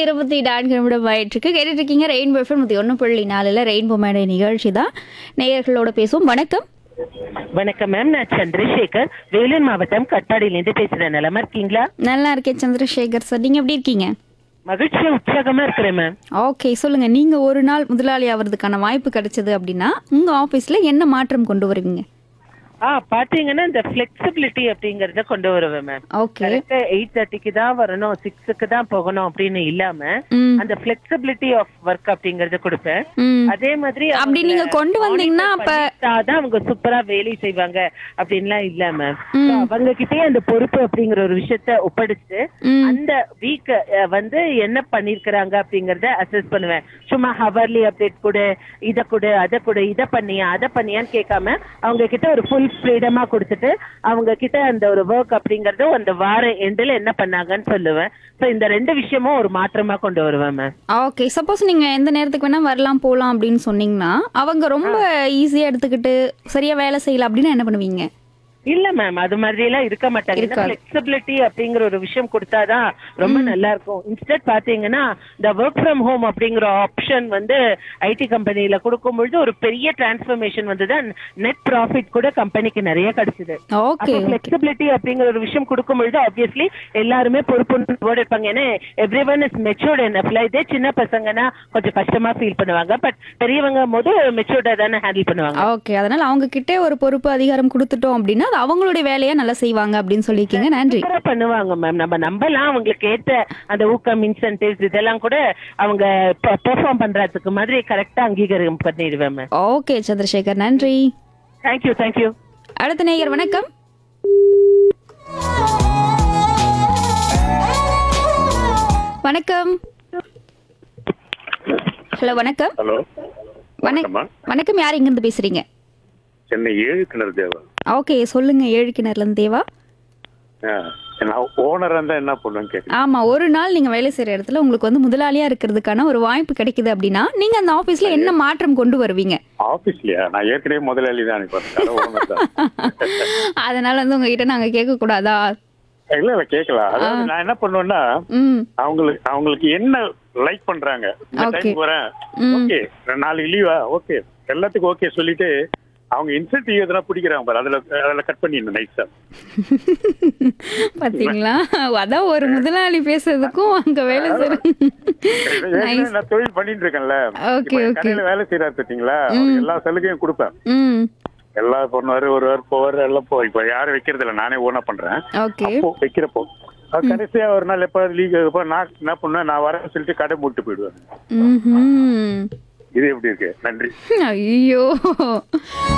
இருபத்தி நான்கு நிமிடம் ஆயிட்டிருக்கு கேட்டுட்டு இருக்கீங்க ரெயின்போ எஃப்எம் நூற்றி ஒன்று புள்ளி நாலில் ரெயின்போ மேடை நிகழ்ச்சி தான் நேயர்களோட பேசுவோம் வணக்கம் வணக்கம் மேம் நான் சந்திரசேகர் வேலூர் மாவட்டம் கட்டாடியிலேருந்து பேசுறேன் நலமா இருக்கீங்களா நல்லா இருக்கேன் சந்திரசேகர் சார் நீங்கள் எப்படி இருக்கீங்க மகிழ்ச்சியா உற்சாகமா இருக்கிறேன் மேம் ஓகே சொல்லுங்க நீங்க ஒரு நாள் முதலாளி ஆவறதுக்கான வாய்ப்பு கிடைச்சது அப்படின்னா உங்க ஆபீஸ்ல என்ன மாற்றம் கொண்டு வருவீங்க ஆ பாத்தீங்கன்னா இந்த ஃபிளெக்சிபிலிட்டி அப்படிங்கறத கொண்டு வருவேன் மேம் ஓகே கரெக்டா எயிட் தேர்ட்டிக்கு தான் வரணும் சிக்ஸுக்கு தான் போகணும் அப்படின்னு இல்லாம ம் அந்த ஃபிளெக்சிபிலிட்டி ஆஃப் ஒர்க் அப்படிங்கறத கொடுப்பேன் ம் அதே மாதிரி அப்படி அவங்க நீங்க கொண்டு வந்தீங்கன்னா அப்ப பண்ணிட்டாதான் அவங்க சூப்பரா வேலை செய்வாங்க அப்படின்லாம் இல்ல மேம் அவங்க கிட்டயே அந்த பொறுப்பு அப்படிங்கிற ஒரு விஷயத்த ஒப்படைச்சு ம் அந்த வீக் வந்து என்ன பண்ணிருக்கிறாங்க அப்படிங்கறத அசஸ் பண்ணுவேன் சும்மா ஹவர்லி அப்டேட் கொடு இத கொடு அத கொடு இத பண்ணியா அத பண்ணியான்னு கேட்காம அவங்க கிட்ட ஒரு ஃபுல் ஃப்ரீடமா கொடுத்துட்டு அவங்க கிட்ட அந்த ஒரு ஒர்க் அப்படிங்கறது அந்த வார எண்டில் என்ன பண்ணாங்கன்னு சொல்லுவேன் சோ இந்த ரெண்டு விஷயமும் ஒரு மாற்றமா கொண்டு வருவேன் மேம் ஓகே சப்போஸ் நீங்க எந்த நேரத்துக்கு வேணா வரலாம் போலாம் அப்படின்னு சொன்னீங்கன்னா அவங்க ரொம்ப ஈஸியா எடுத்துக்கிட்டு சரியா வேலை செய்யல அப்படின்னா என்ன பண்ணுவீங்க இல்ல மேம் அது மாதிரி எல்லாம் இருக்க மாட்டாங்க இருக்காது. ஃபிளெக்சிபிலிட்டி அப்படிங்கிற ஒரு விஷயம் கொடுத்தாதான் ரொம்ப நல்லா இருக்கும் இன்ஸ்டெட் பாத்தீங்கன்னா இந்த ஒர்க் ஃப்ரம் ஹோம் அப்படிங்கிற ஆப்ஷன் வந்து ஐடி கம்பெனில கொடுக்கும் பொழுது ஒரு பெரிய டிரான்ஸ்ஃபர்மேஷன் வந்தது நெட் ப்ராஃபிட் கூட கம்பெனிக்கு நிறைய கிடைச்சது ஓகே ஃபிளெக்சிபிலிட்டி அப்படிங்கிற ஒரு விஷயம் கொடுக்கும் பொழுது ஆப்வியஸ்லி எல்லாருமே பொறுப்பு இருப்பாங்க ஏன்னா எவ்ரி ஒன் இஸ் மெச்சூர்ட் என்ன இதே சின்ன பசங்கன்னா கொஞ்சம் கஷ்டமா ஃபீல் பண்ணுவாங்க பட் பெரியவங்க போது மெச்சூர்டா தானே ஹேண்டில் பண்ணுவாங்க ஓகே அதனால அவங்க கிட்டே ஒரு பொறுப்பு அதிகாரம் கொடுத்துட்டோம் அப்படின்னா அது அவங்களுடைய வேலையை நல்லா செய்வாங்க அப்படின்னு சொல்லியிருக்கீங்க நன்றி சூப்பரா பண்ணுவாங்க மேம் நம்ம நம்பலாம் அவங்களுக்கு ஏத்த அந்த ஊக்கம் இன்சென்டிவ்ஸ் இதெல்லாம் கூட அவங்க பெர்ஃபார்ம் பண்றதுக்கு மாதிரி கரெக்டா அங்கீகாரம் பண்ணிடுவேன் மேம் ஓகே சந்திரசேகர் நன்றி தேங்க்யூ தேங்க்யூ அடுத்த நேயர் வணக்கம் வணக்கம் ஹலோ வணக்கம் ஹலோ வணக்- வணக்கம்மா வணக்கம் யார் இங்கிருந்து பேசுறீங்க சென்னை ஏழு கிணறு தேவா ஓகே சொல்லுங்க ஏழு கிணறுல இருந்து தேவா ஆ, நான் ஓனரா இருந்தா என்ன பண்ணுவேன்னு கேட்குறேன் ஆமா ஒரு நாள் நீங்க வேலை செய்யற இடத்துல உங்களுக்கு வந்து முதலாளியா இருக்கிறதுக்கான ஒரு வாய்ப்பு கிடைக்குது அப்படின்னா நீங்க அந்த ஆபீஸ்ல என்ன மாற்றம் கொண்டு வருவீங்க ஆபீஸ்லயா நான் ஏற்கனவே முதலாளி தான் இப்போ ஓனர் தான் அதனால வந்து உங்ககிட்ட நாங்க கேட்க கூடாதா இல்ல இல்ல கேட்கலாம் அதாவது நான் என்ன பண்ணுவேன்னா ம் அவங்களுக்கு அவங்களுக்கு என்ன லைக் பண்றாங்க இந்த Okay. டைம் வரேன் ம். ஓகே நாளைக்கு லீவா ஓகே எல்லாத்துக்கும் ஓகே சொல்லிட்டு அவங்க இன்சென்டிவ் எதனா பிடிக்கிறாங்க பாரு அதுல அதுல கட் பண்ணிடணும் நைஸா பாத்தீங்களா அதான் ஒரு முதலாளி பேசுறதுக்கும் அங்க வேலை செய்யற Nice. நான் தொழில் பண்ணிட்டு இருக்கேன்ல Okay, இப்ப என் okay. கடையில வேலை செய்யறாரு பார்த்தீங்களா அவருக்கு எல்லா சலுகையும் கொடுப்பேன் ம் எல்லா பொண்ணு ஒரு வாரம் போவார் எல்லாம் போ இப்ப யாரும் வைக்கிறது இல்ல நானே ஓனா பண்றேன் ஓகே அப்போ வைக்கிறப்போ அது கடைசியா ஒரு நாள் எப்ப லீக் எப்ப நான் என்ன பண்ணுவேன் நான் வரேன்னு சொல்லிட்டு கடை மூட்டு போயிடுவேன் ம்ஹும். இது எப்படி இருக்கு நன்றி ஐயோ